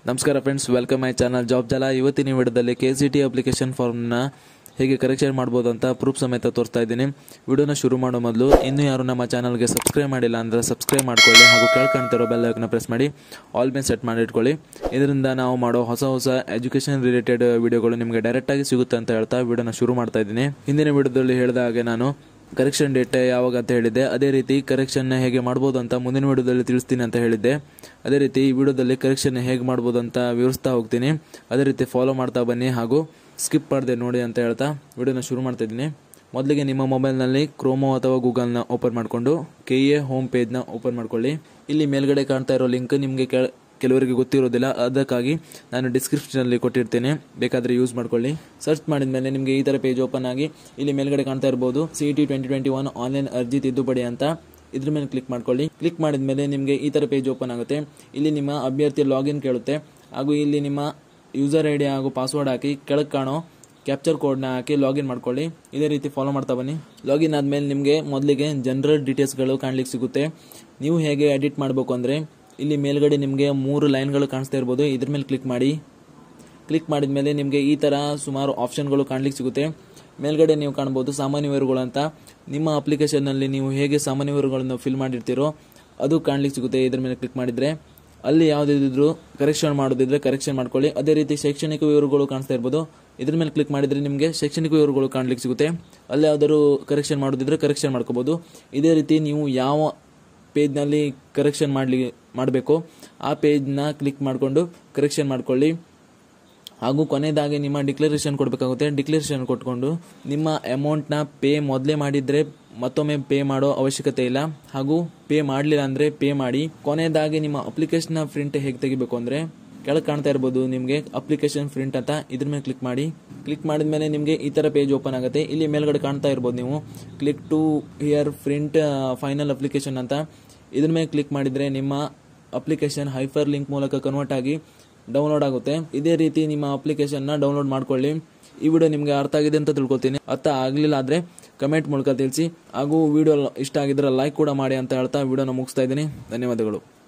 ನಮಸ್ಕಾರ friends welcome my channel job ಜಲ ಇವತ್ತಿನ ವಿಡಿಯೋದಲ್ಲಿ ಕೆ ಸಿ ಟಿ ಅಪ್ಲಿಕೇಶನ್ ಫಾರ್ಮ್ನ ಹೇಗೆ ಕರೆಕ್ಷನ್ ಮಾಡ್ಬೋದು ಅಂತ ಪ್ರೂಫ್ ಸಮೇತ ತೋರಿಸ್ತಾ ಇದ್ದೀನಿ ವಿಡಿಯೋನ ಶುರು ಮಾಡೋ ಮೊದಲು ಇನ್ನೂ ಯಾರು ನಮ್ಮ ಚಾನಲ್ಗೆ ಸಬ್ಸ್ಕ್ರೈಬ್ ಮಾಡಿಲ್ಲ ಅಂದರೆ ಸಬ್ಸ್ಕ್ರೈಬ್ ಮಾಡ್ಕೊಳ್ಳಿ ಹಾಗೂ ಕೆಳಕಾಣ್ತಿರೋ ಬೆಲ್ ಐಕನ್ನ ಪ್ರೆಸ್ ಮಾಡಿ ಆಲ್ ಬೆನ್ ಸೆಟ್ ಮಾಡಿ ಇಟ್ಕೊಳ್ಳಿ ಇದರಿಂದ ನಾವು ಮಾಡೋ ಹೊಸ ಹೊಸ ಎಜುಕೇಷನ್ ರಿಲೇಟೆಡ್ ವಿಡಿಯೋಗಳು ನಿಮಗೆ ಡೈರೆಕ್ಟಾಗಿ ಸಿಗುತ್ತೆ ಅಂತ ಹೇಳ್ತಾ ವಿಡಿಯೋನ ಶುರು ಮಾಡ್ತಾ ಇದ್ದೀನಿ ಹಿಂದಿನ ವಿಡಿಯೋದಲ್ಲಿ ಹೇಳಿದ ಹಾಗೆ ನಾನು ಕರೆಕ್ಷನ್ ಡೇಟ್ ಯಾವಾಗ ಅಂತ ಹೇಳಿದ್ದೆ ಅದೇ ರೀತಿ ಕರೆಕ್ಷನ್ ಹೇಗೆ ಮಾಡ್ಬೋದು ಅಂತ ಮುಂದಿನ ವಿಡಿಯೋದಲ್ಲಿ ತಿಳಿಸ್ತೀನಿ ಅಂತ ಹೇಳಿದ್ದೆ ಅದೇ ರೀತಿ ಈ ವಿಡಿಯೋದಲ್ಲಿ ಕರೆಕ್ಷನ್ ಹೇಗೆ ಮಾಡ್ಬೋದು ಅಂತ ವಿವರಿಸ್ತಾ ಹೋಗ್ತೀನಿ ಅದೇ ರೀತಿ ಫಾಲೋ ಮಾಡ್ತಾ ಬನ್ನಿ ಹಾಗೂ ಸ್ಕಿಪ್ ಮಾಡಿದೆ ನೋಡಿ ಅಂತ ಹೇಳ್ತಾ ವಿಡಿಯೋನ ಶುರು ಮಾಡ್ತಾ ಇದ್ದೀನಿ ಮೊದಲಿಗೆ ನಿಮ್ಮ ಮೊಬೈಲ್ನಲ್ಲಿ ಕ್ರೋಮೋ ಅಥವಾ ಗೂಗಲ್ನ ಓಪನ್ ಮಾಡಿಕೊಂಡು ಕೆ ಎ ಹೋಮ್ ಪೇಜ್ನ ಓಪನ್ ಮಾಡ್ಕೊಳ್ಳಿ ಇಲ್ಲಿ ಮೇಲ್ಗಡೆ ಕಾಣ್ತಾ ಇರೋ ಲಿಂಕ್ ನಿಮಗೆ ಕೆಳ ಕೆಲವರಿಗೆ ಗೊತ್ತಿರೋದಿಲ್ಲ ಅದಕ್ಕಾಗಿ ನಾನು ಡಿಸ್ಕ್ರಿಪ್ಷನಲ್ಲಿ ಕೊಟ್ಟಿರ್ತೇನೆ ಬೇಕಾದರೆ ಯೂಸ್ ಮಾಡ್ಕೊಳ್ಳಿ ಸರ್ಚ್ ಮಾಡಿದ ಮೇಲೆ ನಿಮಗೆ ಈ ಥರ ಪೇಜ್ ಓಪನ್ ಆಗಿ ಇಲ್ಲಿ ಮೇಲ್ಗಡೆ ಕಾಣ್ತಾ ಇರ್ಬೋದು C T twenty twenty one online ಅರ್ಜಿ ತಿದ್ದುಪಡಿ ಅಂತ ಇದ್ರ ಮೇಲೆ ಕ್ಲಿಕ್ ಮಾಡ್ಕೊಳ್ಳಿ ಕ್ಲಿಕ್ ಮಾಡಿದ ಮೇಲೆ ನಿಮಗೆ ಈ ಥರ ಪೇಜ್ ಓಪನ್ ಆಗುತ್ತೆ ಇಲ್ಲಿ ನಿಮ್ಮ ಅಭ್ಯರ್ಥಿ ಲಾಗಿನ್ ಕೇಳುತ್ತೆ ಹಾಗೂ ಇಲ್ಲಿ ನಿಮ್ಮ ಯೂಸರ್ ಐ ಡಿ ಹಾಗೂ ಪಾಸ್ವರ್ಡ್ ಹಾಕಿ ಕೆಳಗೆ ಕಾಣೋ ಕ್ಯಾಪ್ಚರ್ ಕೋಡ್ನ ಹಾಕಿ ಲಾಗಿನ್ ಮಾಡ್ಕೊಳ್ಳಿ ಇದೇ ರೀತಿ ಫಾಲೋ ಮಾಡ್ತಾ ಬನ್ನಿ ಲಾಗಿನ್ ಆದಮೇಲೆ ನಿಮಗೆ ಮೊದಲಿಗೆ ಜನರಲ್ ಡೀಟೇಲ್ಸ್ಗಳು ಕಾಣ್ಲಿಕ್ಕೆ ಸಿಗುತ್ತೆ ನೀವು ಹೇಗೆ ಎಡಿಟ್ ಮಾಡಬೇಕು ಅಂದರೆ ಇಲ್ಲಿ ಮೇಲ್ಗಡೆ ನಿಮಗೆ ಮೂರು ಲೈನ್ಗಳು ಕಾಣಿಸ್ತಾ ಇರ್ಬೋದು ಇದ್ರ ಮೇಲೆ ಕ್ಲಿಕ್ ಮಾಡಿ ಕ್ಲಿಕ್ ಮಾಡಿದ ಮೇಲೆ ನಿಮಗೆ ಈ ಥರ ಸುಮಾರು ಆಪ್ಷನ್ಗಳು ಕಾಣ್ಲಿಕ್ಕೆ ಸಿಗುತ್ತೆ ಮೇಲ್ಗಡೆ ನೀವು ಕಾಣ್ಬೋದು ಸಾಮಾನ್ಯ ವಿವರಗಳು ಅಂತ ನಿಮ್ಮ ಅಪ್ಲಿಕೇಶನ್ನಲ್ಲಿ ನೀವು ಹೇಗೆ ಸಾಮಾನ್ಯ ವಿವರಗಳನ್ನು ಫಿಲ್ ಮಾಡಿರ್ತೀರೋ ಅದು ಕಾಣ್ಲಿಕ್ಕೆ ಸಿಗುತ್ತೆ ಇದ್ರ ಮೇಲೆ ಕ್ಲಿಕ್ ಮಾಡಿದರೆ ಅಲ್ಲಿ ಯಾವುದಿದ್ರು ಕರೆಕ್ಷನ್ ಮಾಡೋದಿದ್ರೆ ಕರೆಕ್ಷನ್ ಮಾಡ್ಕೊಳ್ಳಿ ಅದೇ ರೀತಿ ಶೈಕ್ಷಣಿಕ ವಿವರಗಳು ಕಾಣಿಸ್ತಾ ಇರ್ಬೋದು ಇದ್ರ ಮೇಲೆ ಕ್ಲಿಕ್ ಮಾಡಿದರೆ ನಿಮಗೆ ಶೈಕ್ಷಣಿಕ ವಿವರಗಳು ಕಾಣ್ಲಿಕ್ಕೆ ಸಿಗುತ್ತೆ ಅಲ್ಲಿ ಯಾವ್ದಾದ್ರು ಕರೆಕ್ಷನ್ ಮಾಡೋದಿದ್ರೆ ಕರೆಕ್ಷನ್ ಮಾಡ್ಕೋಬೋದು ಇದೇ ರೀತಿ ನೀವು ಯಾವ ಪೇಜ್ನಲ್ಲಿ ಕರೆಕ್ಷನ್ ಮಾಡಲಿ ಮಾಡಬೇಕು ಆ ಪೇಜ್ನ ಕ್ಲಿಕ್ ಮಾಡಿಕೊಂಡು ಕರೆಕ್ಷನ್ ಮಾಡ್ಕೊಳ್ಳಿ ಹಾಗೂ ಕೊನೆಯದಾಗಿ ನಿಮ್ಮ ಡಿಕ್ಲರೇಷನ್ ಕೊಡಬೇಕಾಗುತ್ತೆ ಡಿಕ್ಲರೇಷನ್ ಕೊಟ್ಕೊಂಡು ನಿಮ್ಮ ಅಮೌಂಟ್ನ ಪೇ ಮೊದಲೇ ಮಾಡಿದರೆ ಮತ್ತೊಮ್ಮೆ ಪೇ ಮಾಡೋ ಅವಶ್ಯಕತೆ ಇಲ್ಲ ಹಾಗೂ ಪೇ ಮಾಡಲಿಲ್ಲ ಅಂದರೆ ಪೇ ಮಾಡಿ ಕೊನೆಯದಾಗಿ ನಿಮ್ಮ ಅಪ್ಲಿಕೇಶನ್ನ ಪ್ರಿಂಟ್ ಹೇಗೆ ತೆಗಿಬೇಕು ಅಂದರೆ ಕೆಳಗೆ ಕಾಣ್ತಾ ಇರ್ಬೋದು ನಿಮಗೆ ಅಪ್ಲಿಕೇಶನ್ ಪ್ರಿಂಟ್ ಅಂತ ಇದ್ರ ಮೇಲೆ ಕ್ಲಿಕ್ ಮಾಡಿ ಕ್ಲಿಕ್ ಮಾಡಿದ ಮೇಲೆ ನಿಮಗೆ ಈ ಥರ ಪೇಜ್ ಓಪನ್ ಆಗುತ್ತೆ ಇಲ್ಲಿ ಮೇಲ್ಗಡೆ ಕಾಣ್ತಾ ಇರ್ಬೋದು ನೀವು click to here print final application ಅಂತ ಇದ್ರ ಮೇಲೆ ಕ್ಲಿಕ್ ಮಾಡಿದರೆ ನಿಮ್ಮ ಅಪ್ಲಿಕೇಶನ್ ಹೈಫರ್ ಲಿಂಕ್ ಮೂಲಕ ಕನ್ವರ್ಟ್ ಆಗಿ ಡೌನ್ಲೋಡ್ ಆಗುತ್ತೆ ಇದೇ ರೀತಿ ನಿಮ್ಮ ಅಪ್ಲಿಕೇಶನ್ನ ಡೌನ್ಲೋಡ್ ಮಾಡ್ಕೊಳ್ಳಿ ಈ ವಿಡಿಯೋ ನಿಮಗೆ ಅರ್ಥ ಆಗಿದೆ ಅಂತ ತಿಳ್ಕೊತೀನಿ ಅರ್ಥ ಆಗಲಿಲ್ಲ ಆದರೆ ಕಮೆಂಟ್ ಮೂಲಕ ತಿಳಿಸಿ ಹಾಗೂ ವಿಡಿಯೋ ಇಷ್ಟ ಆಗಿದ್ರೆ ಲೈಕ್ ಕೂಡ ಮಾಡಿ ಅಂತ ಹೇಳ್ತಾ ವಿಡಿಯೋನ ಮುಗಿಸ್ತಾ ಇದ್ದೀನಿ ಧನ್ಯವಾದಗಳು